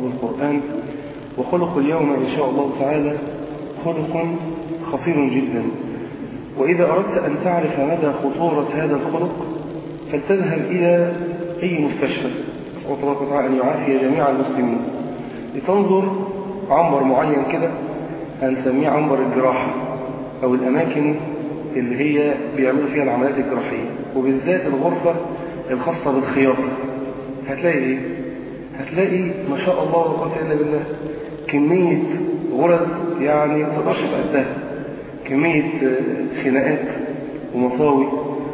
وهو القرآن وخلق اليوم إن شاء الله تعالى خلق خطير جدا وإذا أردت أن تعرف مدى خطورة هذا الخلق فلتذهب إلى أي مستشفى أسأل الله تعالى أن يعافي جميع المسلمين لتنظر عنبر معين كده هنسميه عنبر الجراحة أو الأماكن اللي هي بيعملوا فيها العمليات الجراحية وبالذات الغرفة الخاصة بالخياطة هتلاقي إيه؟ هتلاقي ما شاء الله ولا قوة إلا بالله كمية غرز يعني ما تقدرش تقدها كمية خناقات ومطاوي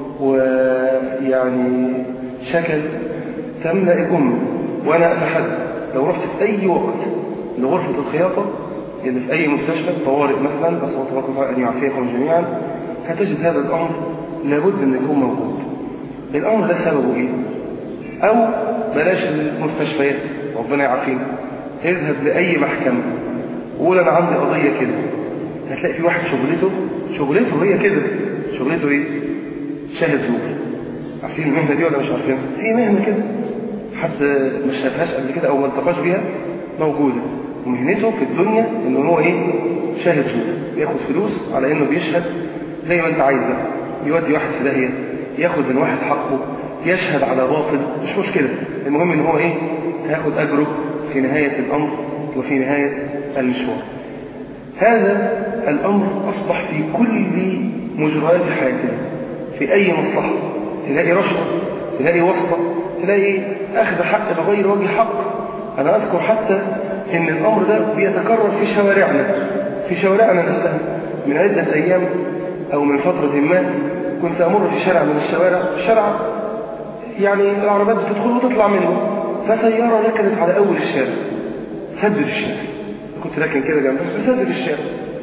ويعني شكل تملأ الأم وأنا أتحدى لو رحت في أي وقت لغرفة الخياطة اللي في أي مستشفى طوارئ مثلا أسأل الله تعالى أن يعافيكم جميعا هتجد هذا الأمر لابد أن يكون موجود الأمر ده سببه إيه؟ أو بلاش المستشفيات ربنا يعافينا اذهب لأي محكمة وقول أنا عندي قضية كده هتلاقي في واحد شغلته شغلته هي كده شغلته إيه؟ شاهد زور عارفين المهنة دي ولا مش عارفينها؟ في مهنة كده حد ما شافهاش قبل كده أو ما التقاش بيها موجودة ومهنته في الدنيا إنه هو إيه؟ شاهد زور ياخد فلوس على إنه بيشهد زي ما أنت عايزة يودي واحد في داهية ياخد من واحد حقه يشهد على باطل مش مشكلة المهم إن هو إيه؟ هياخد أجره في نهاية الأمر وفي نهاية المشوار هذا الأمر أصبح في كل مجريات حياتنا في أي مصلحة تلاقي رشوة تلاقي واسطة تلاقي أخذ حق بغير وجه حق أنا أذكر حتى أن الأمر ده بيتكرر في شوارعنا في شوارعنا نفسها من عدة أيام أو من فترة ما كنت أمر في شارع من الشوارع شارع يعني العربيات بتدخل وتطلع منه فسيارة ركنت على أول الشارع سدد الشارع كنت راكن كده جنبها فسدد الشارع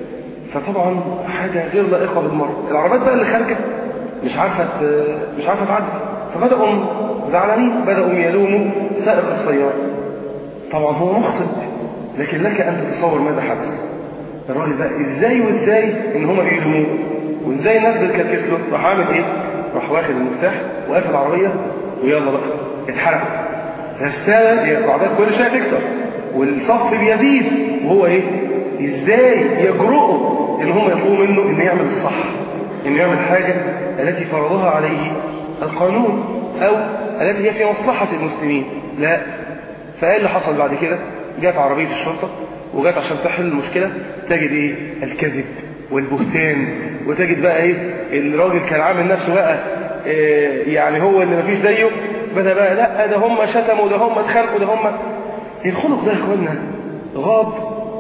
فطبعا حاجة غير لائقة بالمرة العربيات بقى اللي خارجة مش عارفة مش عارفة تعدي فبدأوا زعلانين بدأوا يلوموا سائق السيارة طبعا هو مخطئ لكن لك أن تتصور ماذا حدث الراجل بقى ازاي وازاي ان هما بيلوموه وازاي الناس بتكركس له راح عامل ايه راح واخد المفتاح وقافل العربية ويلا بقى اتحرق رسالة هي العربيات كل شوية تكتر والصف بيزيد وهو ايه ازاي يجرؤوا ان هم يطلبوا منه ان يعمل الصح ان يعمل حاجة التي فرضها عليه القانون او التي هي في مصلحة المسلمين لا فايه اللي حصل بعد كده جات عربية الشرطة وجات عشان تحل المشكلة تجد ايه الكذب والبهتان وتجد بقى ايه الراجل كان عامل نفسه بقى إيه يعني هو اللي مفيش زيه بدأ بقى لا ده هم شتموا ده هم اتخانقوا ده هم الخلق ده يا اخوانا غاب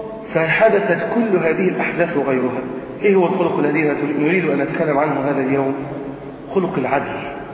فحدثت كل هذه الأحداث وغيرها إيه هو الخلق الذي نريد أن نتكلم عنه هذا اليوم خلق العدل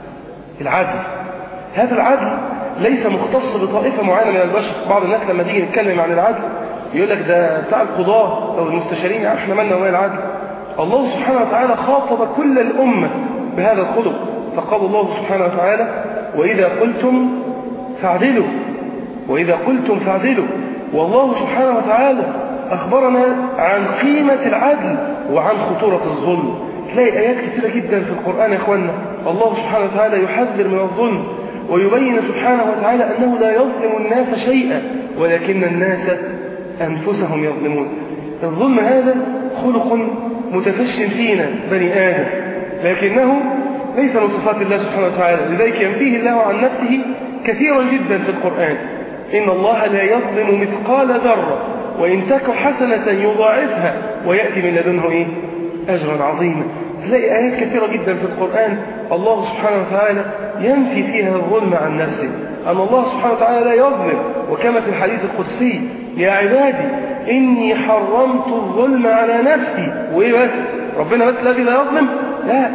العدل هذا العدل ليس مختص بطائفة معينة من البشر بعض الناس لما تيجي نتكلم عن العدل يقول لك ده بتاع القضاة أو المستشارين يعني احنا مالنا وما العدل الله سبحانه وتعالى خاطب كل الأمة بهذا الخلق فقال الله سبحانه وتعالى وإذا قلتم فاعدلوا وإذا قلتم فاعدلوا والله سبحانه وتعالى أخبرنا عن قيمة العدل وعن خطورة الظلم تلاقي آيات كثيرة جدا في القرآن يا أخوانا الله سبحانه وتعالى يحذر من الظلم ويبين سبحانه وتعالى أنه لا يظلم الناس شيئا ولكن الناس أنفسهم يظلمون الظلم هذا خلق متفش فينا بني آدم لكنه ليس من صفات الله سبحانه وتعالى لذلك ينفيه الله عن نفسه كثيرا جدا في القرآن إن الله لا يظلم مثقال ذرة وإن تك حسنة يضاعفها ويأتي من لدنه إيه؟ أجرا عظيما تلاقي آيات كثيرة جدا في القرآن الله سبحانه وتعالى ينفي فيها الظلم عن نفسه أن الله سبحانه وتعالى لا يظلم وكما في الحديث القدسي يا عبادي إني حرمت الظلم على نفسي وإيه بس ربنا بس الذي لا يظلم لا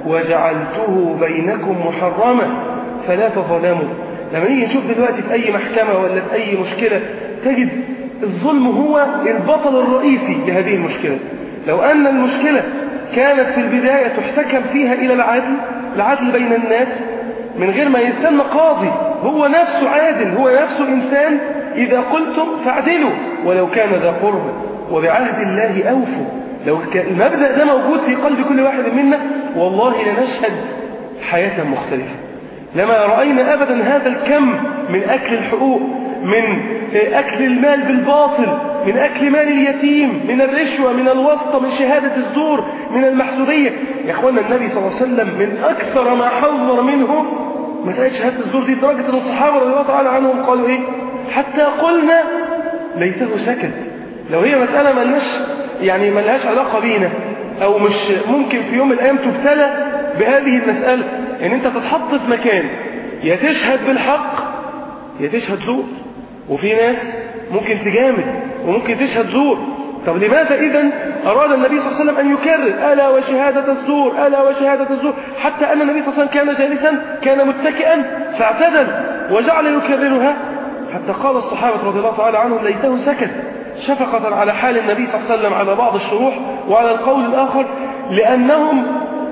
وجعلته بينكم محرما فلا تظلموا لما نيجي نشوف دلوقتي في أي محكمة ولا في أي مشكلة تجد الظلم هو البطل الرئيسي لهذه المشكلة لو أن المشكلة كانت في البداية تحتكم فيها إلى العدل العدل بين الناس من غير ما يستنى قاضي هو نفسه عادل هو نفسه إنسان إذا قلتم فاعدلوا ولو كان ذا قربى وبعهد الله أوفوا لو المبدأ ده موجود في قلب كل واحد منا والله لنشهد حياة مختلفة لما رأينا أبدا هذا الكم من أكل الحقوق من أكل المال بالباطل من أكل مال اليتيم من الرشوة من الوسط من شهادة الزور من المحسودية يا أخوانا النبي صلى الله عليه وسلم من أكثر ما حذر منه مسألة شهادة الزور دي لدرجة أن الصحابة رضي الله تعالى عنهم قالوا إيه حتى قلنا ليته سكت لو هي مسألة ملهاش يعني ملهاش علاقة بينا أو مش ممكن في يوم من الأيام تبتلى بهذه المسألة إن أنت تتحط في مكان يا تشهد بالحق يا تشهد زور وفي ناس ممكن تجامد وممكن تشهد زور طب لماذا إذا أراد النبي صلى الله عليه وسلم أن يكرر ألا وشهادة الزور ألا وشهادة الزور حتى أن النبي صلى الله عليه وسلم كان جالسا كان متكئا فاعتدل وجعل يكررها حتى قال الصحابة رضي الله تعالى عنهم ليته سكت شفقة على حال النبي صلى الله عليه وسلم على بعض الشروح وعلى القول الآخر لأنهم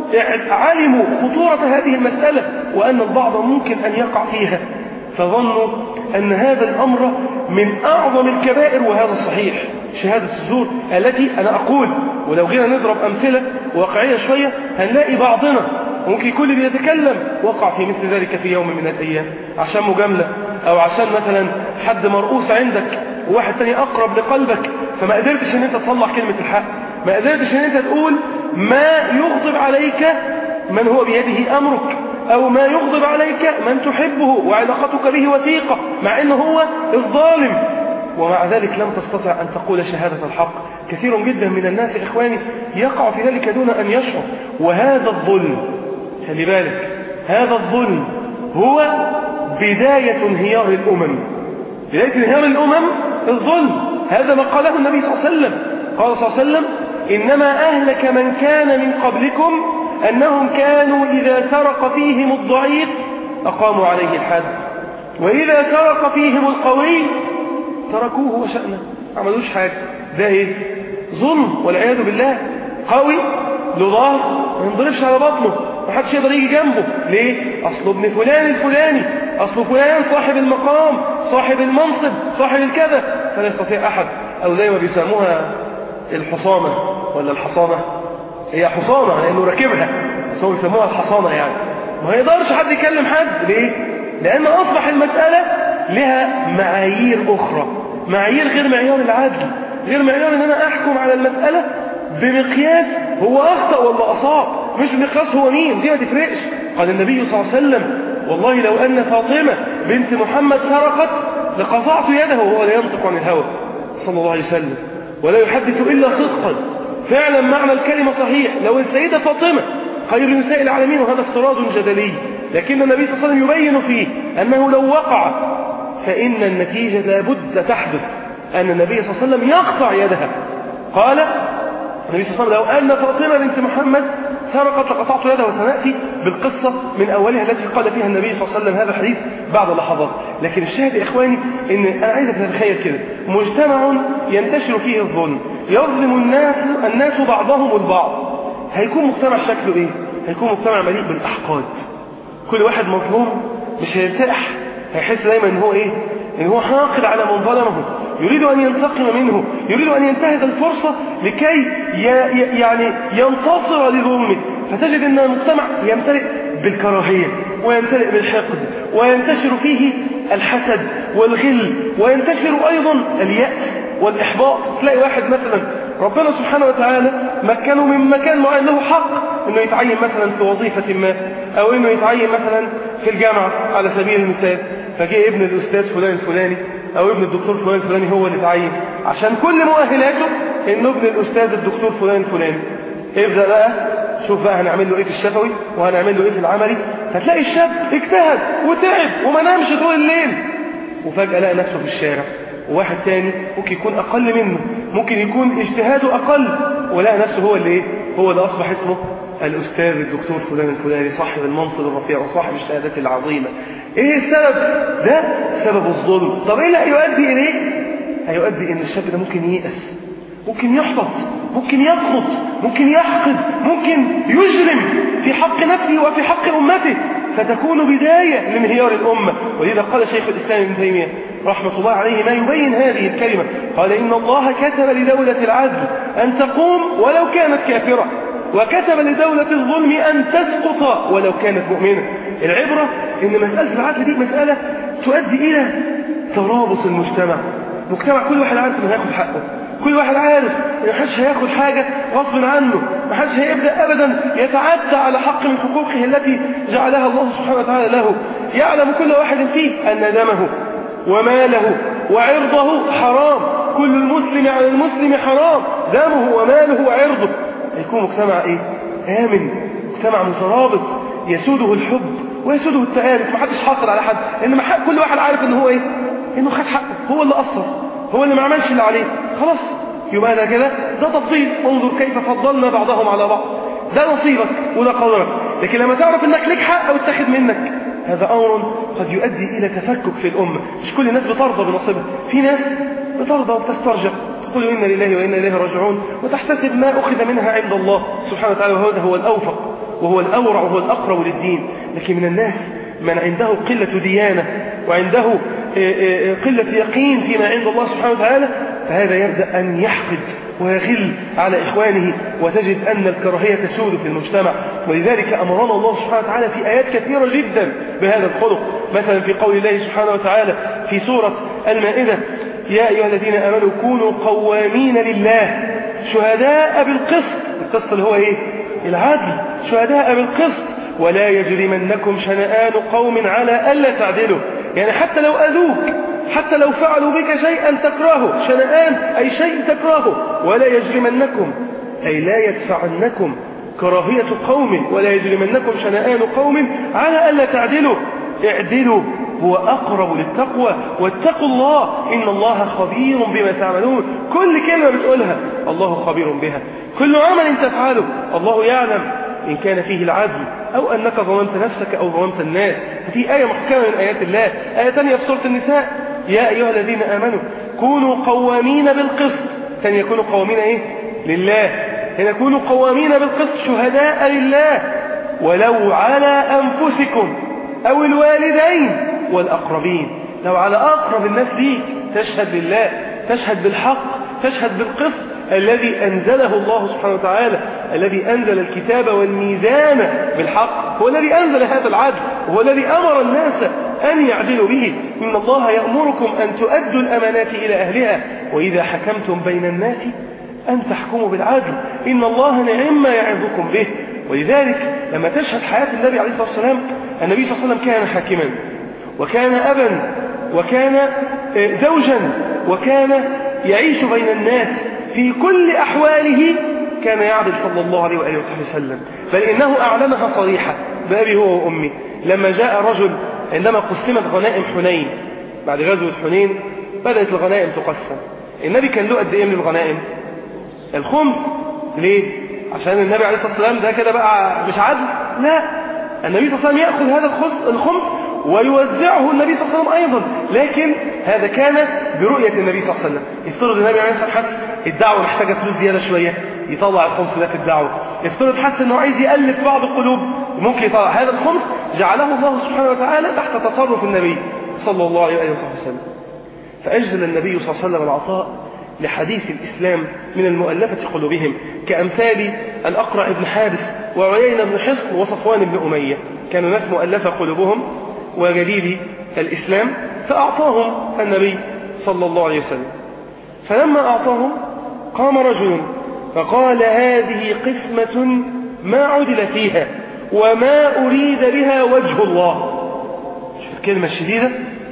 علموا خطورة هذه المسألة وأن البعض ممكن أن يقع فيها فظنوا أن هذا الأمر من أعظم الكبائر وهذا صحيح شهادة الزور التي أنا أقول ولو جينا نضرب أمثلة واقعية شوية هنلاقي بعضنا ممكن يكون اللي بيتكلم وقع في مثل ذلك في يوم من الأيام عشان مجاملة أو عشان مثلا حد مرؤوس عندك وواحد تاني أقرب لقلبك فما قدرتش أن أنت تطلع كلمة الحق ما قدرتش أن أنت تقول ما يغضب عليك من هو بيده أمرك أو ما يغضب عليك من تحبه وعلاقتك به وثيقة مع أنه هو الظالم ومع ذلك لم تستطع أن تقول شهادة الحق كثير جدا من الناس إخواني يقع في ذلك دون أن يشعر وهذا الظلم خلي بالك هذا الظلم هو بداية انهيار الأمم بداية انهيار الأمم الظلم هذا ما قاله النبي صلى الله عليه وسلم قال صلى الله عليه وسلم إنما أهلك من كان من قبلكم أنهم كانوا إذا سرق فيهم الضعيف أقاموا عليه الحد وإذا سرق فيهم القوي تركوه وشأنه ما عملوش حاجة ده إيه ظلم والعياذ بالله قوي له ظهر ما ينضربش على بطنه ما حدش يقدر يجي جنبه ليه أصله ابن فلان الفلاني أصله فلان صاحب المقام صاحب المنصب صاحب الكذا فلا يستطيع أحد أو زي ما بيسموها الحصامة ولا الحصانة هي حصانة لأنه راكبها بس هو يسموها الحصانة يعني ما يقدرش حد يكلم حد ليه؟ لأن أصبح المسألة لها معايير أخرى معايير غير معيار العدل غير معيار أن أنا أحكم على المسألة بمقياس هو أخطأ ولا أصاب مش بمقياس هو مين دي ما تفرقش قال النبي صلى الله عليه وسلم والله لو أن فاطمة بنت محمد سرقت لقطعت يده وهو لا ينطق عن الهوى صلى الله عليه وسلم ولا يحدث إلا صدقا فعلا معنى الكلمة صحيح لو السيدة فاطمة خير نساء العالمين وهذا افتراض جدلي لكن النبي صلى الله عليه وسلم يبين فيه أنه لو وقع فإن النتيجة لابد تحدث أن النبي صلى الله عليه وسلم يقطع يدها قال النبي صلى الله عليه وسلم لو أن فاطمة بنت محمد سرقت لقطعت يدها وسنأتي بالقصة من أولها التي قال فيها النبي صلى الله عليه وسلم هذا الحديث بعد لحظات لكن الشاهد يا إخواني إن أنا عايزك تتخيل كده مجتمع ينتشر فيه الظلم يظلم الناس الناس بعضهم البعض هيكون مجتمع شكله إيه؟ هيكون مجتمع مليء بالأحقاد كل واحد مظلوم مش هيرتاح هيحس دايما ان هو ايه ان هو حاقد على من ظلمه يريد ان ينتقم منه يريد ان ينتهز الفرصة لكي يعني ينتصر لظلمه فتجد ان المجتمع يمتلئ بالكراهية ويمتلئ بالحقد وينتشر فيه الحسد والغل وينتشر ايضا اليأس والاحباط تلاقي واحد مثلا ربنا سبحانه وتعالى مكنه من مكان معين له حق انه يتعين مثلا في وظيفة ما او انه يتعين مثلا في الجامعة على سبيل المثال فجاء ابن الاستاذ فلان الفلاني او ابن الدكتور فلان الفلاني هو اللي اتعين عشان كل مؤهلاته انه ابن الاستاذ الدكتور فلان الفلاني ابدا بقى شوف بقى هنعمل له ايه في الشفوي وهنعمل له ايه في العملي فتلاقي الشاب اجتهد وتعب وما نامش طول الليل وفجأة لقى نفسه في الشارع وواحد تاني ممكن يكون أقل منه ممكن يكون اجتهاده أقل ولقى نفسه هو اللي إيه هو اللي أصبح اسمه الأستاذ الدكتور فلان الفلاني صاحب المنصب الرفيع وصاحب الشهادات العظيمة إيه السبب ده سبب الظلم طب إيه اللي هيؤدي إليه هيؤدي إن الشاب ده ممكن ييأس ممكن يحبط ممكن يسقط ممكن يحقد ممكن يجرم في حق نفسه وفي حق أمته فتكون بداية لانهيار الأمة ولذا قال شيخ الإسلام ابن تيمية رحمة الله عليه ما يبين هذه الكلمة قال إن الله كتب لدولة العدل أن تقوم ولو كانت كافرة وكتب لدولة الظلم أن تسقط ولو كانت مؤمنة العبرة إن مسألة العدل دي مسألة تؤدي إلى ترابط المجتمع مجتمع كل واحد عارف انه هياخد حقه كل واحد عارف ان محدش هياخد حاجة غصب عنه محدش هيبدأ ابدا يتعدى على حق من حقوقه التي جعلها الله سبحانه وتعالى له يعلم كل واحد فيه ان دمه وماله وعرضه حرام كل المسلم على المسلم حرام دمه وماله وعرضه يكون مجتمع ايه آمن مجتمع مترابط يسوده الحب ويسوده التآلف ما حدش حاصل على حد لان كل واحد عارف ان هو ايه انه خد حقه هو اللي قصر هو اللي ما عملش اللي عليه خلاص يبقى ده كده ده تفضيل انظر كيف فضلنا بعضهم على بعض ده نصيبك وده قدرك لكن لما تعرف انك لك حق او اتخذ منك هذا امر قد يؤدي الى تفكك في الامه مش كل الناس بترضى بنصيبها في ناس بترضى وبتسترجع تقول إنا لله وإنا إليه راجعون وتحتسب ما أخذ منها عند الله سبحانه وتعالى وهذا هو الأوفق وهو الأورع وهو الأقرب للدين لكن من الناس من عنده قلة ديانة وعنده قلة يقين فيما عند الله سبحانه وتعالى فهذا يبدأ أن يحقد ويغل على إخوانه وتجد أن الكراهية تسود في المجتمع ولذلك أمرنا الله سبحانه وتعالى في آيات كثيرة جدا بهذا الخلق مثلا في قول الله سبحانه وتعالى في سورة المائدة يا أيها الذين آمنوا كونوا قوامين لله شهداء بالقسط القسط اللي هو إيه العدل شهداء بالقسط ولا يجرمنكم شنآن قوم على ألا تعدلوا يعني حتى لو أذوك حتى لو فعلوا بك شيئا تكرهه شنآن أي شيء تكرهه ولا يجرمنكم أي لا يدفعنكم كراهية قوم ولا يجرمنكم شنآن قوم على ألا تعدلوا اعدلوا هو أقرب للتقوى واتقوا الله إن الله خبير بما تعملون كل كلمة بتقولها الله خبير بها كل عمل تفعله الله يعلم إن كان فيه العدل أو أنك ظلمت نفسك أو ظلمت الناس هذه آية محكمة من آيات الله آية ثانية في سورة النساء يا أيها الذين آمنوا كونوا قوامين بالقسط ثانية يكونوا قوامين إيه لله هنا كونوا قوامين بالقسط شهداء لله ولو على أنفسكم أو الوالدين والأقربين لو على أقرب الناس ليك تشهد لله تشهد بالحق تشهد بالقسط الذي أنزله الله سبحانه وتعالى الذي أنزل الكتاب والميزان بالحق هو الذي أنزل هذا العدل وهو الذي أمر الناس أن يعدلوا به إن الله يأمركم أن تؤدوا الأمانات إلى أهلها وإذا حكمتم بين الناس أن تحكموا بالعدل إن الله نعم ما يعظكم به ولذلك لما تشهد حياة النبي عليه الصلاة والسلام النبي صلى الله عليه وسلم كان حاكما وكان أبا وكان زوجا وكان يعيش بين الناس في كل أحواله كان يعدل صلى الله عليه وآله وصحبه وسلم بل إنه أعلنها صريحة بأبي هو وأمي لما جاء رجل عندما قسمت غنائم حنين بعد غزوة حنين بدأت الغنائم تقسم النبي كان له قد إيه من الغنائم الخمس ليه عشان النبي عليه الصلاة والسلام ده كده بقى مش عدل لا النبي صلى الله عليه وسلم يأخذ هذا الخمس, الخمس ويوزعه النبي صلى الله عليه وسلم أيضا لكن هذا كان برؤية النبي صلى الله عليه وسلم يفترض النبي عليه الصلاة والسلام حس الدعوة محتاجة فلوس زيادة شوية يطلع الخمس ده في الدعوة يفترض حس انه عايز يألف بعض القلوب ممكن يطلع هذا الخمس جعله الله سبحانه وتعالى تحت تصرف النبي صلى الله عليه وآله وسلم فأجزل النبي صلى الله عليه وسلم العطاء لحديث الإسلام من المؤلفة قلوبهم كأمثال الأقرع بن حارس وعيين بن حصن وصفوان بن أمية كانوا ناس مؤلفة قلوبهم وجديد الإسلام فأعطاهم النبي صلى الله عليه وسلم فلما أعطاهم قام رجل فقال هذه قسمة ما عدل فيها وما أريد بها وجه الله شوف الكلمة الشديدة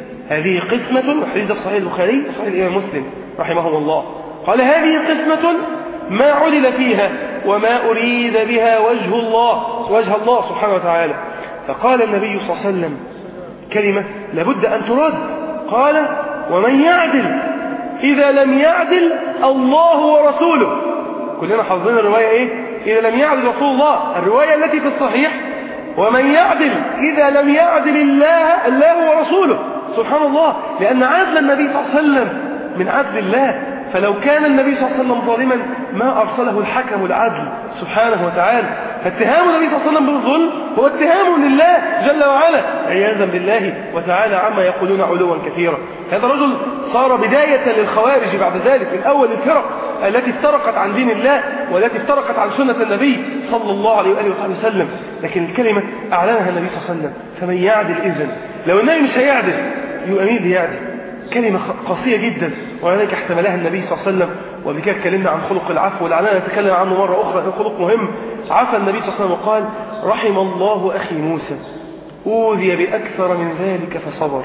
هذه قسمة وحديث صحيح البخاري وصحيح الإمام مسلم رحمه الله قال هذه قسمة ما عدل فيها وما أريد بها وجه الله وجه الله سبحانه وتعالى فقال النبي صلى الله عليه وسلم كلمة لابد أن ترد قال ومن يعدل إذا لم يعدل الله ورسوله كلنا حافظين الرواية إيه إذا لم يعدل رسول الله الرواية التي في الصحيح ومن يعدل إذا لم يعدل الله الله ورسوله سبحان الله لأن عدل النبي صلى الله عليه وسلم من عدل الله فلو كان النبي صلى الله عليه وسلم ظالما ما أرسله الحكم العدل سبحانه وتعالى فاتهام النبي صلى الله عليه وسلم بالظلم هو اتهام لله جل وعلا عياذا بالله وتعالى عما يقولون علوا كثيرا هذا رجل صار بداية للخوارج بعد ذلك من أول الفرق التي افترقت عن دين الله والتي افترقت عن سنة النبي صلى الله عليه وآله وصحبه وسلم لكن الكلمة أعلنها النبي صلى الله عليه وسلم فمن يعدل إذن لو النبي مش هيعدل يبقى مين اللي يعدل كلمة قاسية جدا ولذلك احتملها النبي صلى الله عليه وسلم وقبل كده اتكلمنا عن خلق العفو ولعلنا نتكلم عنه مرة أخرى إنه خلق مهم عفى النبي صلى الله عليه وسلم وقال رحم الله أخي موسى أوذي بأكثر من ذلك فصبر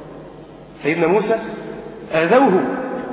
سيدنا موسى آذوه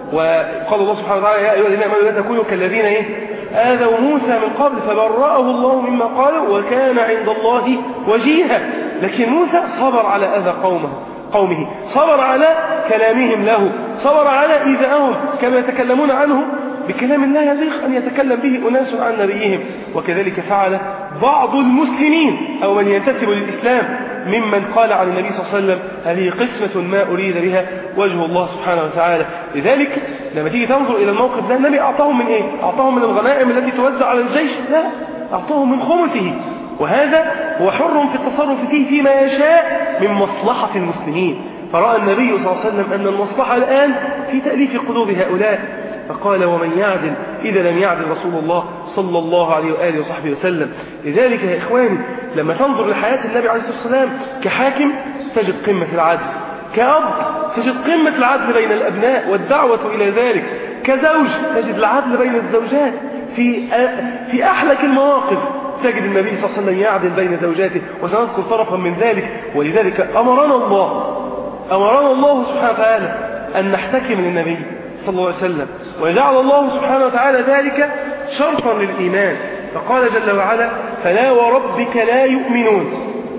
وقال الله سبحانه وتعالى يا أيها الذين آمنوا لا تكونوا كالذين إيه آذوا موسى من قبل فبرأه الله مما قالوا وكان عند الله وجيها لكن موسى صبر على أذى قومه قومه صبر على كلامهم له صبر على إيذائهم كما يتكلمون عنه بكلام لا يليق أن يتكلم به أناس عن نبيهم وكذلك فعل بعض المسلمين أو من ينتسب للإسلام ممن قال عن النبي صلى الله عليه وسلم هذه قسمة ما أريد بها وجه الله سبحانه وتعالى لذلك لما تيجي تنظر إلى الموقف ده النبي أعطاهم من إيه؟ أعطاهم من الغنائم التي توزع على الجيش لا أعطاهم من خمسه وهذا هو حر في التصرف فيه فيما يشاء من مصلحة المسلمين فرأى النبي صلى الله عليه وسلم أن المصلحة الآن في تأليف قلوب هؤلاء فقال ومن يعدل إذا لم يعدل رسول الله صلى الله عليه وآله وصحبه وسلم لذلك يا إخواني لما تنظر لحياة النبي عليه الصلاة والسلام كحاكم تجد قمة العدل كأب تجد قمة العدل بين الأبناء والدعوة إلى ذلك كزوج تجد العدل بين الزوجات في في أحلك المواقف تجد النبي صلى الله عليه وسلم يعدل بين زوجاته وسنذكر طرفا من ذلك ولذلك أمرنا الله أمرنا الله سبحانه وتعالى أن نحتكم للنبي صلى الله عليه وسلم وجعل الله سبحانه وتعالى ذلك شرطا للإيمان فقال جل وعلا فلا وربك لا يؤمنون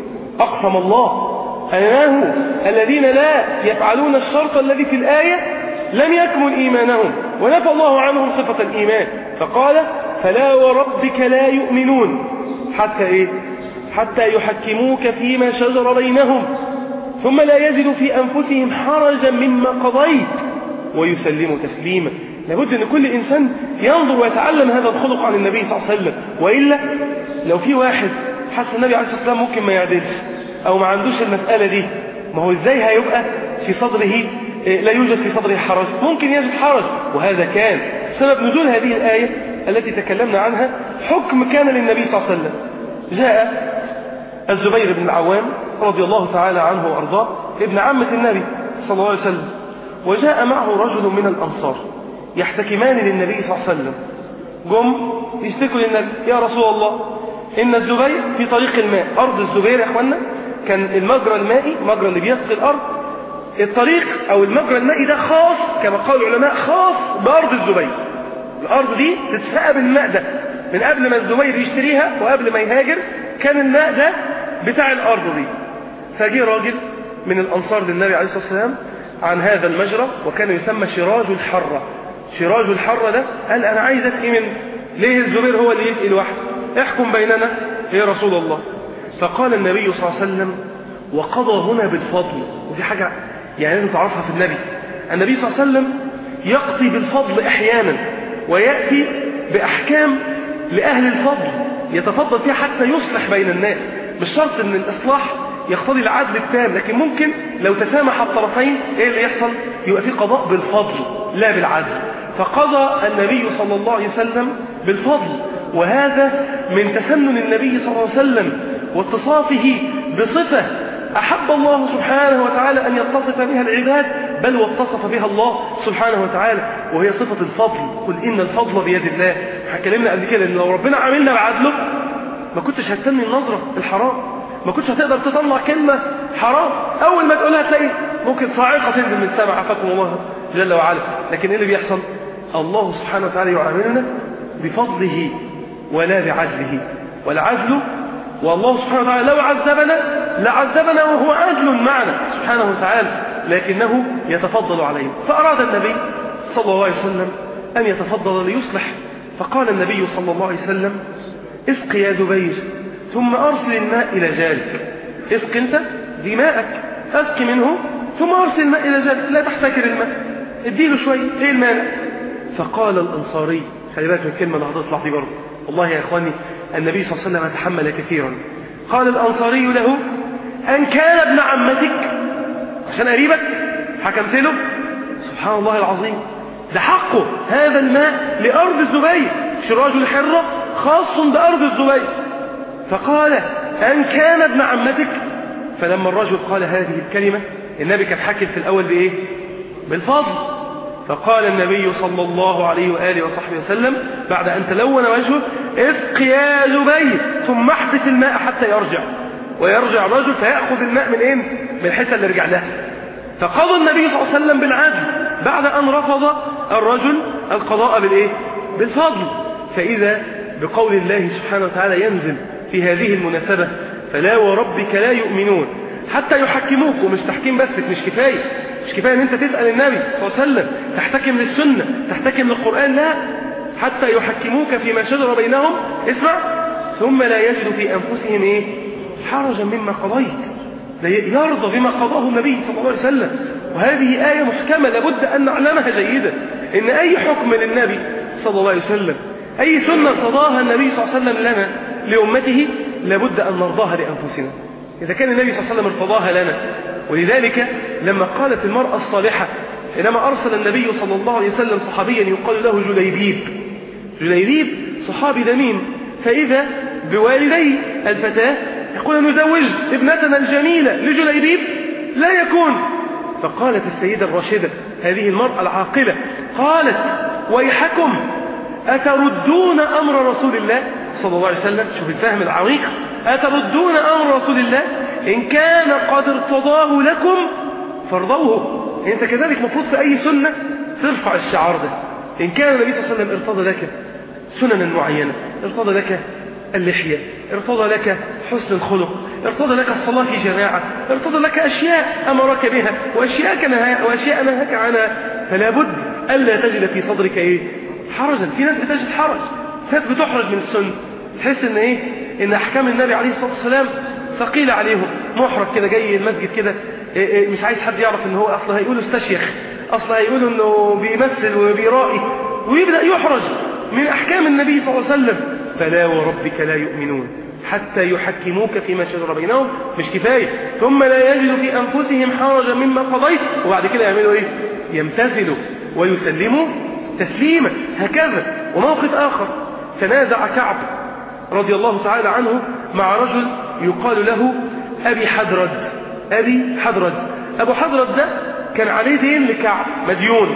أقسم الله أنه الذين لا يفعلون الشرط الذي في الآية لم يكمل إيمانهم ونفى الله عنهم صفة الإيمان فقال فلا وربك لا يؤمنون حتى إيه حتى يحكموك فيما شجر بينهم ثم لا يجدوا في أنفسهم حرجا مما قضيت ويسلموا تسليما لابد أن كل إنسان ينظر ويتعلم هذا الخلق عن النبي صلى الله عليه وسلم وإلا لو في واحد حس النبي عليه الصلاة والسلام ممكن ما يعدلش أو ما عندوش المسألة دي ما هو إزاي هيبقى في صدره لا يوجد في صدره حرج ممكن يجد حرج وهذا كان سبب نزول هذه الآية التي تكلمنا عنها حكم كان للنبي صلى الله عليه وسلم جاء الزبير بن العوام رضي الله تعالى عنه وأرضاه ابن عمة النبي صلى الله عليه وسلم وجاء معه رجل من الأنصار يحتكمان للنبي صلى الله عليه وسلم جم يشتكوا للنبي يا رسول الله إن الزبير في طريق الماء أرض الزبير يا أخوانا كان المجرى المائي مجرى اللي بيسقي الأرض الطريق أو المجرى المائي ده خاص كما قال العلماء خاص بأرض الزبير الأرض دي تتسقى بالماء ده من قبل ما الزبير يشتريها وقبل ما يهاجر كان الماء ده بتاع الأرض دي فجي راجل من الأنصار للنبي عليه الصلاة والسلام عن هذا المجرى وكان يسمى شراج الحرة شراج الحرة ده قال أنا عايز أسقي من ليه الزبير هو اللي يسقي لوحده احكم بيننا يا رسول الله فقال النبي صلى الله عليه وسلم وقضى هنا بالفضل ودي حاجة يعني أنت تعرفها في النبي النبي صلى الله عليه وسلم يقضي بالفضل أحيانا ويأتي بأحكام لأهل الفضل يتفضل فيها حتى يصلح بين الناس مش شرط أن الإصلاح يقتضي العدل التام لكن ممكن لو تسامح الطرفين ايه اللي يحصل يبقى في قضاء بالفضل لا بالعدل فقضى النبي صلى الله عليه وسلم بالفضل وهذا من تسنن النبي صلى الله عليه وسلم واتصافه بصفة أحب الله سبحانه وتعالى أن يتصف بها العباد بل واتصف بها الله سبحانه وتعالى وهي صفة الفضل قل إن الفضل بيد الله حكلمنا قبل كده إن لو ربنا عاملنا بعدله ما كنتش هتسمي النظرة الحرام ما كنتش هتقدر تطلع كلمة حرام أول ما تقولها تلاقي ممكن صاعقة تنزل من السماء عفاكم الله جل وعلا لكن إيه اللي بيحصل الله سبحانه وتعالى يعاملنا بفضله ولا بعدله والعدل والله سبحانه وتعالى لو عذبنا لعذبنا وهو عدل معنا سبحانه وتعالى لكنه يتفضل علينا فأراد النبي صلى الله عليه وسلم أن يتفضل ليصلح فقال النبي صلى الله عليه وسلم اسق يا زبير ثم أرسل الماء إلى جارك اسق أنت دي ماءك اسق منه ثم أرسل الماء إلى جارك لا تحتكر الماء اديله شوية ايه المانع فقال الأنصاري خلي بالك من الكلمة اللي هتطلع دي برضه والله يا إخواني النبي صلى الله عليه وسلم تحمل كثيرا قال الأنصاري له أن كان ابن عمتك عشان قريبك حكمت له سبحان الله العظيم ده حقه هذا الماء لأرض الزبير شراج الحرة خاص بأرض الزبير فقال أن كان ابن عمتك فلما الرجل قال هذه الكلمة النبي كان حاكم في الأول بإيه بالفضل فقال النبي صلى الله عليه وآله وصحبه وسلم بعد أن تلون وجهه اسق يا زبير ثم احبس الماء حتى يرجع ويرجع الرجل فيأخذ الماء من إيه؟ من الحتة اللي رجع لها فقضى النبي صلى الله عليه وسلم بالعدل بعد أن رفض الرجل القضاء بالإيه؟ بالفضل فإذا بقول الله سبحانه وتعالى ينزل في هذه المناسبة فلا وربك لا يؤمنون حتى يحكموك ومش تحكيم بس مش كفاية مش كفاية ان انت تسأل النبي صلى الله عليه وسلم تحتكم للسنة تحتكم للقرآن لا حتى يحكموك فيما شجر بينهم اسمع ثم لا يجد في أنفسهم ايه حرجا مما قضيت يرضى بما قضاه النبي صلى الله عليه وسلم وهذه آية محكمة لابد أن نعلمها جيدا إن أي حكم للنبي صلى الله عليه وسلم أي سنة قضاها النبي صلى الله عليه وسلم لنا لأمته لابد أن نرضاها لأنفسنا إذا كان النبي صلى الله عليه وسلم ارتضاها لنا ولذلك لما قالت المرأة الصالحة حينما أرسل النبي صلى الله عليه وسلم صحابيا يقال له جليبيب جليبيب صحابي دميم فإذا بوالدي الفتاة يقول نزوج ابنتنا الجميلة لجليبيب لا يكون فقالت السيدة الراشدة هذه المرأة العاقلة قالت ويحكم أتردون أمر رسول الله صلى الله عليه وسلم شوف الفهم العميق أتردون أمر رسول الله إن كان قد ارتضاه لكم فارضوه أنت كذلك مفروض في أي سنة ترفع الشعار ده إن كان النبي صلى الله عليه وسلم ارتضى لك سننا معينة ارتضى لك اللحية ارتضى لك حسن الخلق ارتضى لك الصلاة في جماعة ارتضى لك أشياء أمرك بها وأشياء, نها وأشياء نهاك عنها فلا بد ألا تجد في صدرك إيه حرجا في ناس بتجد حرج ناس بتحرج من السنة تحس ان ايه ان احكام النبي عليه الصلاة والسلام ثقيلة عليهم محرج كده جاي المسجد كده إيه إيه مش عايز حد يعرف ان هو اصلا هيقولوا استشيخ اصلا هيقولوا انه بيمثل وبيرائي ويبدأ يحرج من احكام النبي صلى الله عليه وسلم فلا وربك لا يؤمنون حتى يحكموك فيما شجر بينهم مش كفاية ثم لا يجدوا في أنفسهم حرجا مما قضيت وبعد كده يعملوا إيه يمتثلوا ويسلموا تسليما هكذا وموقف آخر تنازع كعب رضي الله تعالى عنه مع رجل يقال له أبي حدرد أبي حدرد أبو حدرد ده كان عليه دين لكعب مديون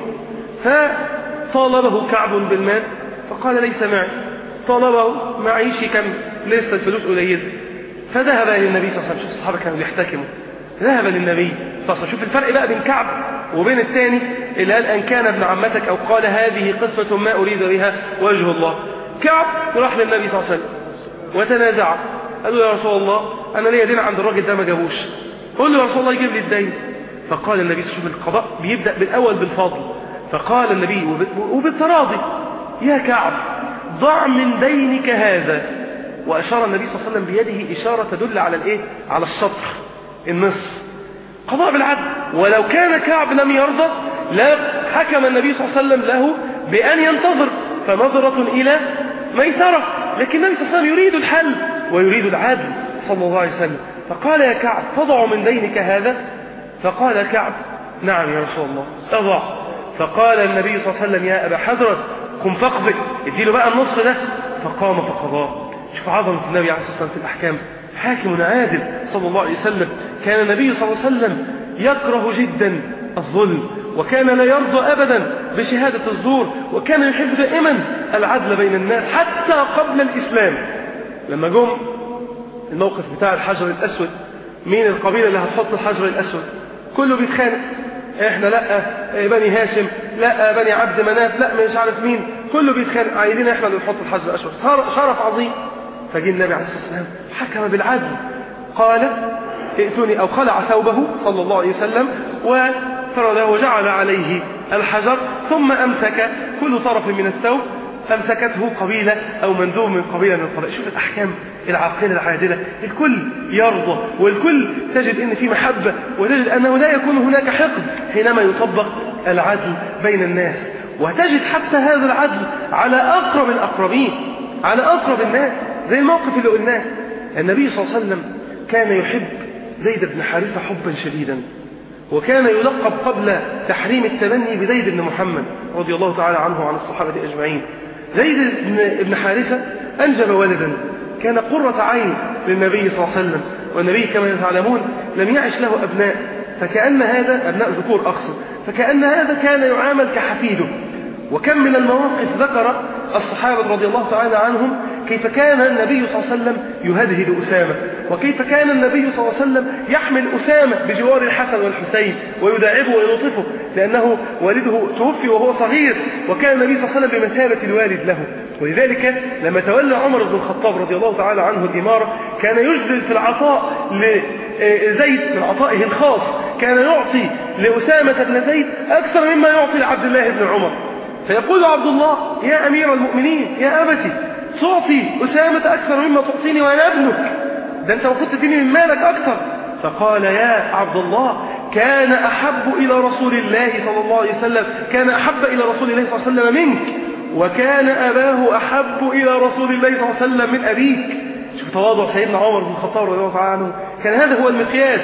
فطالبه كعب بالمال فقال ليس معي طالبه معيش كم لسه الفلوس قليل فذهب إلى النبي صلى الله عليه وسلم شوف الصحابة كانوا بيحتكموا ذهب للنبي صلى الله عليه وسلم شوف الفرق بقى بين كعب وبين الثاني اللي قال أن كان ابن عمتك أو قال هذه قسمة ما أريد بها وجه الله كعب راح للنبي صلى الله عليه وسلم وتنازع قال له يا رسول الله أنا ليا دين عند الراجل ده ما جابوش قل له يا رسول الله يجيب لي الدين فقال النبي صلى الله عليه وسلم القضاء بيبدأ بالأول بالفضل فقال النبي وبالتراضي يا كعب ضع من دينك هذا وأشار النبي صلى الله عليه وسلم بيده إشارة تدل على الإيه؟ على الشطر النصف قضاء بالعدل ولو كان كعب لم يرضى لا حكم النبي صلى الله عليه وسلم له بأن ينتظر فنظرة إلى ميسرة لكن النبي صلى الله عليه وسلم يريد الحل ويريد العدل صلى الله عليه وسلم فقال يا كعب تضع من دينك هذا فقال كعب نعم يا رسول الله أضع فقال النبي صلى الله عليه وسلم يا أبا حضرة قم فاقضي اديله بقى النصف ده فقام فقضاه شوف عظمة النبي عليه الصلاة والسلام في الأحكام حاكم عادل صلى الله عليه وسلم كان النبي صلى الله عليه وسلم يكره جدا الظلم وكان لا يرضى أبدا بشهادة الزور وكان يحب دائما العدل بين الناس حتى قبل الإسلام لما جم الموقف بتاع الحجر الأسود مين القبيلة اللي هتحط الحجر الأسود كله بيتخانق احنا لا بني هاشم لا بني عبد مناف لا مش عارف مين كله بيتخانق عايزين احنا اللي نحط الحجر الأسود شرف عظيم فجي النبي عليه الصلاة والسلام حكم بالعدل قال ائتوني أو خلع ثوبه صلى الله عليه وسلم وفرده وجعل عليه الحجر ثم أمسك كل طرف من الثوب أمسكته قبيلة أو مندوب من قبيلة من القبائل شوف الأحكام العاقلة العادلة الكل يرضى والكل تجد أن في محبة وتجد أنه لا يكون هناك حقد حينما يطبق العدل بين الناس وتجد حتى هذا العدل على أقرب الأقربين على أقرب الناس زي الموقف اللي قلناه النبي صلى الله عليه وسلم كان يحب زيد بن حارثة حبا شديدا وكان يلقب قبل تحريم التبني بزيد بن محمد رضي الله تعالى عنه وعن الصحابة أجمعين زيد بن حارثة أنجب ولدا كان قرة عين للنبي صلى الله عليه وسلم والنبي كما تعلمون لم يعش له أبناء فكأن هذا أبناء ذكور أقصد فكأن هذا كان يعامل كحفيده وكم من المواقف ذكر الصحابة رضي الله تعالى عنهم كيف كان النبي صلى الله عليه وسلم يهدهد أسامة وكيف كان النبي صلى الله عليه وسلم يحمل أسامة بجوار الحسن والحسين ويداعبه ويلطفه لأنه والده توفي وهو صغير وكان النبي صلى الله عليه وسلم بمثابة الوالد له ولذلك لما تولى عمر بن الخطاب رضي الله تعالى عنه الإمارة كان يجزل في العطاء لزيد من عطائه الخاص كان يعطي لأسامة بن زيد أكثر مما يعطي لعبد الله بن عمر فيقول عبد الله يا أمير المؤمنين يا أبتي تعطي أسامة أكثر مما تعطيني وأنا ابنك ده أنت المفروض تديني من مالك أكثر فقال يا عبد الله كان أحب إلى رسول الله صلى الله عليه وسلم كان أحب إلى رسول الله صلى الله عليه وسلم منك وكان أباه أحب إلى رسول الله صلى الله عليه وسلم من أبيك شوف تواضع سيدنا عمر بن الخطاب رضي الله تعالى عنه كان هذا هو المقياس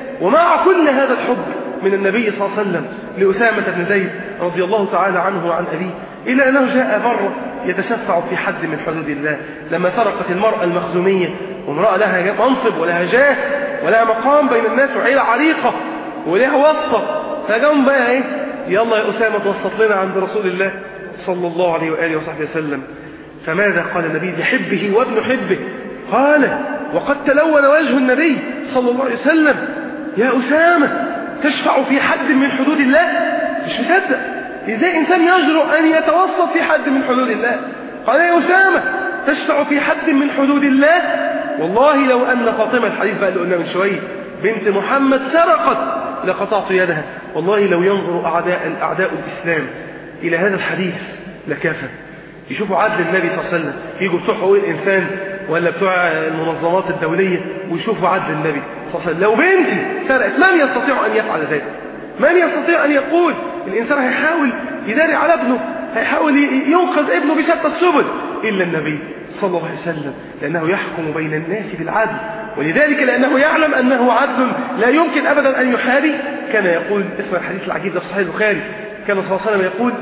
ومع كل هذا الحب من النبي صلى الله عليه وسلم لأسامة بن زيد رضي الله تعالى عنه وعن أبيه إلى أنه جاء مرة يتشفع في حد من حدود الله لما سرقت المرأة المخزومية وامرأة لها منصب ولها جاه ولها مقام بين الناس وعيلة عريقة ولها واسطة فقام بقى إيه يلا يا أسامة توسط لنا عند رسول الله صلى الله عليه وآله وصحبه وسلم فماذا قال النبي لحبه وابن حبه قال وقد تلون وجه النبي صلى الله عليه وسلم يا أسامة تشفع في حد من حدود الله مش مصدق ازاي انسان يجرؤ ان يتوسط في حد من حدود الله قال يا اسامه تشفع في حد من حدود الله والله لو ان فاطمه الحديث بقى اللي قلنا من شويه بنت محمد سرقت لقطعت يدها والله لو ينظر اعداء اعداء الاسلام الى هذا الحديث لكافى يشوفوا عدل النبي صلى الله عليه وسلم يجوا بتوع حقوق الانسان ولا بتوع المنظمات الدوليه ويشوفوا عدل النبي صلى الله عليه وسلم لو بنتي سرقت من يستطيع ان يفعل ذلك من يستطيع أن يقول الإنسان هيحاول يداري على ابنه هيحاول ينقذ ابنه بشتى السبل إلا النبي صلى الله عليه وسلم لأنه يحكم بين الناس بالعدل ولذلك لأنه يعلم أنه عدل لا يمكن أبدا أن يحاري كان يقول اسم الحديث العجيب ده في صحيح البخاري كان صلى الله عليه وسلم يقول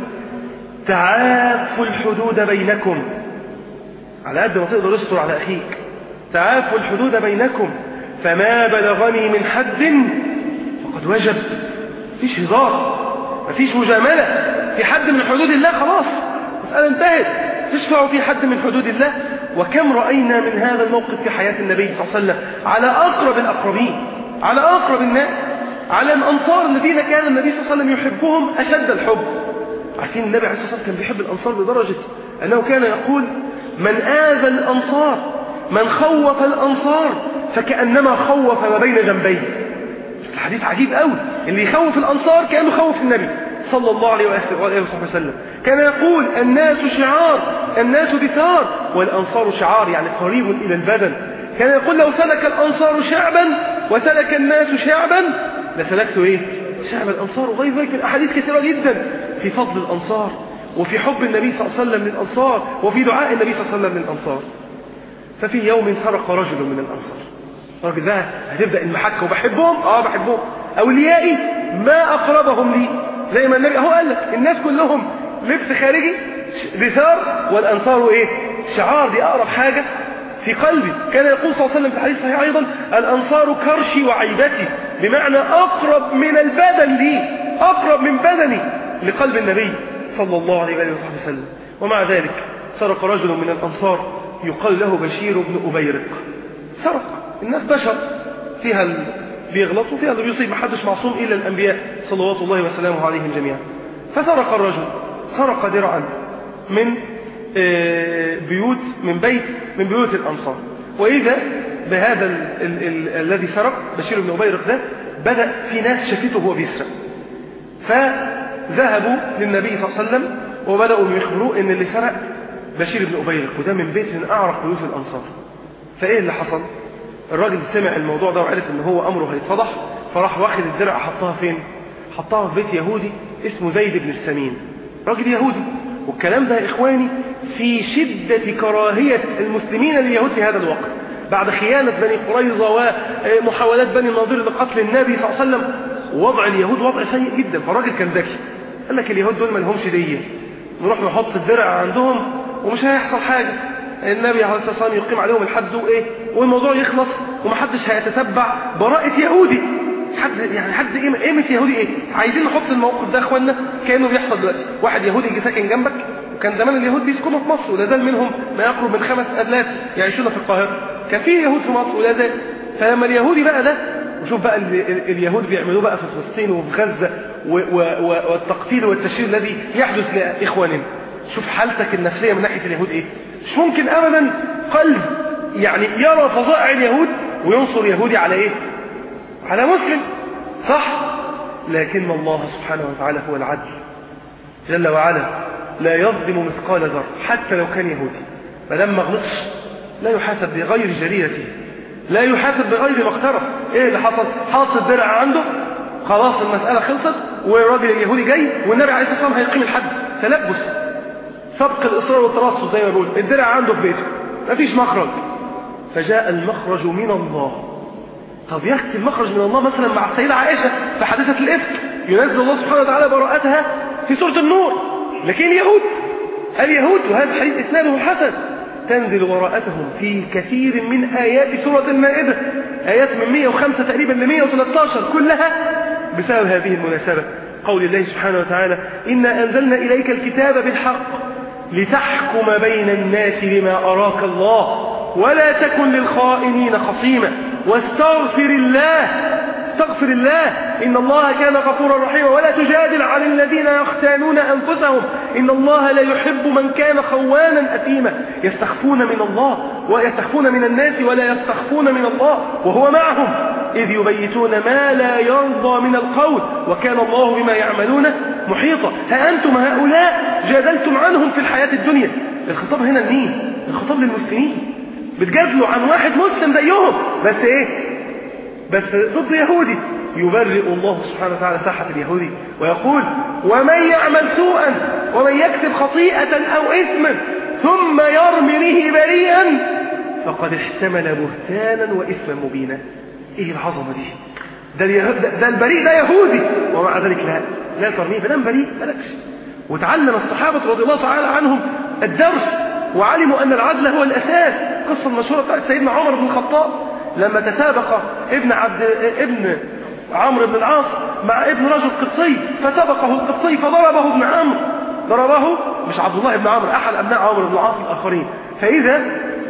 تعافوا الحدود بينكم على قد ما تقدر استر على أخيك تعافوا الحدود بينكم فما بلغني من حد فقد وجب مفيش هزار مفيش مجاملة في حد من حدود الله خلاص مسألة انتهت تشفع في حد من حدود الله وكم رأينا من هذا الموقف في حياة النبي صلى الله عليه وسلم على أقرب الأقربين على أقرب الناس على الأنصار الذين كان النبي صلى الله عليه وسلم يحبهم أشد الحب عارفين النبي عليه الصلاة والسلام كان بيحب الأنصار لدرجة أنه كان يقول من آذى الأنصار من خوف الأنصار فكأنما خوف ما بين جنبيه الحديث عجيب قوي اللي يخوف الأنصار كأنه خوف النبي صلى الله عليه وآله وصحبه وسلم كان يقول الناس شعار الناس دثار والأنصار شعار يعني قريب إلى البدن كان يقول لو سلك الأنصار شعبا وسلك الناس شعبا لسلكت إيه شعب الأنصار وغير ذلك من أحاديث كثيرة جدا في فضل الأنصار وفي حب النبي صلى الله عليه وسلم للأنصار وفي دعاء النبي صلى الله عليه وسلم للأنصار ففي يوم سرق رجل من الأنصار الراجل ده هتبدا المحكه وبحبهم اه بحبهم اوليائي ما اقربهم لي زي ما النبي هو قال لك الناس كلهم لبس خارجي دثار والانصار ايه شعار دي اقرب حاجه في قلبي كان يقول صلى الله عليه وسلم في الحديث صحيح ايضا الانصار كرشي وعيبتي بمعنى اقرب من البدن لي اقرب من بدني لقلب النبي صلى الله عليه واله وصحبه وسلم ومع ذلك سرق رجل من الانصار يقال له بشير بن ابيرق سرق الناس بشر فيها اللي بيغلطوا فيها اللي بيصيب محدش معصوم إلا الأنبياء صلوات الله وسلامه عليهم جميعا فسرق الرجل سرق درعا من بيوت من بيت من بيوت الأنصار وإذا بهذا ال ال ال الذي سرق بشير بن أبيرق ده بدأ في ناس شافته وهو بيسرق فذهبوا للنبي صلى الله عليه وسلم وبدأوا يخبروه إن اللي سرق بشير بن أبيرق وده من بيت من أعرق بيوت الأنصار فإيه اللي حصل؟ الراجل سمع الموضوع ده وعرف ان هو امره هيتفضح فراح واخد الدرع حطها فين حطها في بيت يهودي اسمه زيد بن السمين راجل يهودي والكلام ده يا اخواني في شدة كراهية المسلمين لليهود في هذا الوقت بعد خيانة بني قريظة ومحاولات بني النضير لقتل النبي صلى الله عليه وسلم وضع اليهود وضع سيء جدا فالراجل كان ذكي قال لك اليهود دول ما لهمش دية نروح نحط الدرع عندهم ومش هيحصل حاجة النبي عليه الصلاه والسلام يقيم عليهم الحد وايه والموضوع يخلص ومحدش هيتتبع براءة يهودي حد يعني حد قيمة قيمة يهودي ايه عايزين نحط الموقف ده يا اخوانا كانه بيحصل دلوقتي واحد يهودي يجي ساكن جنبك وكان زمان اليهود بيسكنوا في مصر ولا زال منهم ما يقرب من خمس أدلات يعيشون في القاهرة كان في يهود في مصر ولا زال فلما اليهودي بقى ده وشوف بقى اليهود بيعملوه بقى في فلسطين وفي غزة والتقتيل والتشريد الذي يحدث لإخواننا شوف حالتك النفسية من ناحية اليهود ايه مش ممكن ابدا قلب يعني يرى فظائع اليهود وينصر يهودي على ايه على مسلم صح لكن الله سبحانه وتعالى هو العدل جل وعلا لا يظلم مثقال ذر حتى لو كان يهودي ما دام ما غلطش لا يحاسب بغير جريرته لا يحاسب بغير مقترف ايه اللي حصل حاطط الدرع عنده خلاص المسألة خلصت والراجل اليهودي جاي والنبي عليه الصلاة والسلام هيقيم الحد تلبس سبق الإصرار والترصد زي ما بقول الدرع عنده في بيته مفيش مخرج فجاء المخرج من الله طب يأتي المخرج من الله مثلا مع السيدة عائشة في حادثة الإفك ينزل الله سبحانه وتعالى براءتها في سورة النور لكن اليهود اليهود وهذا الحديث إسناده الحسن تنزل براءتهم في كثير من آيات سورة المائدة آيات من 105 تقريبا ل 113 كلها بسبب هذه المناسبة قول الله سبحانه وتعالى إنا أنزلنا إليك الكتاب بالحق لتحكم بين الناس بما أراك الله ولا تكن للخائنين خصيما واستغفر الله استغفر الله إن الله كان غفورا رحيما ولا تجادل عن الذين يختانون أنفسهم إن الله لا يحب من كان خوانا أثيما يستخفون من الله ويستخفون من الناس ولا يستخفون من الله وهو معهم إذ يبيتون ما لا يرضى من القول وكان الله بما يعملون محيطا ها أنتم هؤلاء جادلتم عنهم في الحياة الدنيا الخطاب هنا لمين؟ الخطاب للمسلمين بتجادلوا عن واحد مسلم زيهم بس ايه بس ضد يهودي يبرئ الله سبحانه وتعالى ساحة اليهودي ويقول ومن يعمل سوءا ومن يكسب خطيئة أو إثما ثم يرمي به بريئا فقد احتمل بهتانا وإثما مبينا إيه العظمة دي ده, ده البريء ده يهودي ومع ذلك لا لا ترميه فلان بريء ملكش وتعلم الصحابة رضي الله تعالى عنهم الدرس وعلموا أن العدل هو الأساس قصة المشهورة بتاعت سيدنا عمر بن الخطاب لما تسابق ابن عبد ابن عمرو بن العاص مع ابن رجل قبطي فسبقه القبطي فضربه ابن عمرو ضربه مش عبد الله بن عمرو احد ابناء عمرو بن العاص الاخرين فاذا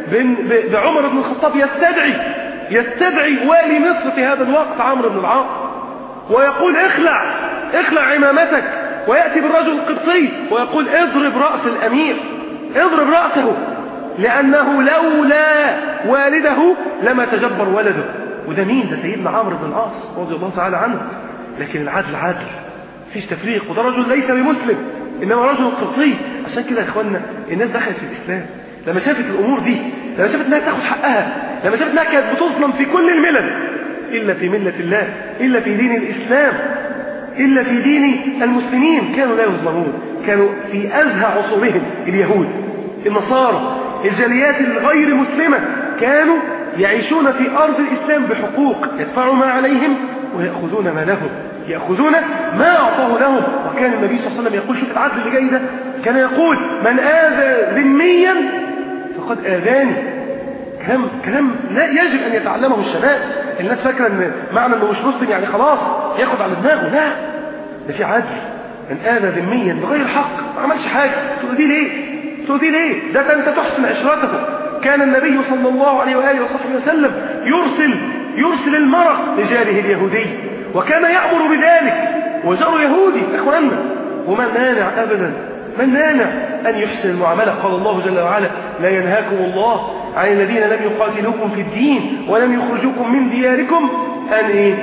بعمر بن الخطاب يستدعي يستدعي والي مصر في هذا الوقت عمرو بن العاص ويقول اخلع اخلع عمامتك وياتي بالرجل القبطي ويقول اضرب راس الامير اضرب راسه لأنه لولا والده لما تجبر ولده وده مين ده سيدنا عمرو بن العاص رضي الله تعالى عنه لكن العدل عدل مفيش تفريق وده رجل ليس بمسلم إنما رجل قبطي عشان كده يا إخوانا الناس دخلت في الإسلام لما شافت الأمور دي لما شافت إنها تاخد حقها لما شافت إنها كانت بتظلم في كل الملل إلا في ملة الله إلا في دين الإسلام إلا في دين المسلمين كانوا لا يظلمون كانوا في أزهى عصورهم اليهود النصارى الجاليات الغير مسلمة كانوا يعيشون في أرض الإسلام بحقوق يدفعوا ما عليهم ويأخذون ما لهم يأخذون ما أعطاه لهم وكان النبي صلى الله عليه وسلم يقول شوف العدل اللي جاي ده كان يقول من آذى ذميا فقد آذاني كلام كلام لا يجب أن يتعلمه الشباب الناس فاكرة أن معنى أنه مش مسلم يعني خلاص ياخد على دماغه لا ده في عدل من آذى ذميا بغير حق ما عملش حاجة تقول دي ليه تؤذي ليه ده أنت تحسن عشرته كان النبي صلى الله عليه وآله وصحبه وسلم يرسل يرسل المرق لجاره اليهودي وكان يأمر بذلك وجار يهودي إخواننا وما مانع أبدا من مانع أن يحسن المعاملة قال الله جل وعلا لا ينهاكم الله عن الذين لم يقاتلوكم في الدين ولم يخرجوكم من دياركم أن إيه؟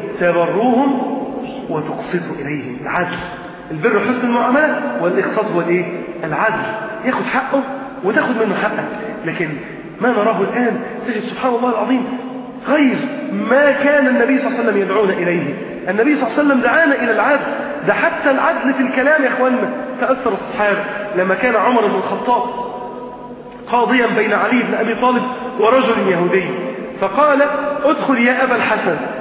تبروهم وتقسطوا إليهم العدل البر حسن المعاملة والإقساط هو الإيه؟ العدل ياخد حقه وتاخد منه حقك لكن ما نراه الآن تجد سبحان الله العظيم غير ما كان النبي صلى الله عليه وسلم يدعونا إليه النبي صلى الله عليه وسلم دعانا إلى العدل ده حتى العدل في الكلام يا أخواننا تأثر الصحابة لما كان عمر بن الخطاب قاضيا بين علي بن أبي طالب ورجل يهودي فقال ادخل يا أبا الحسن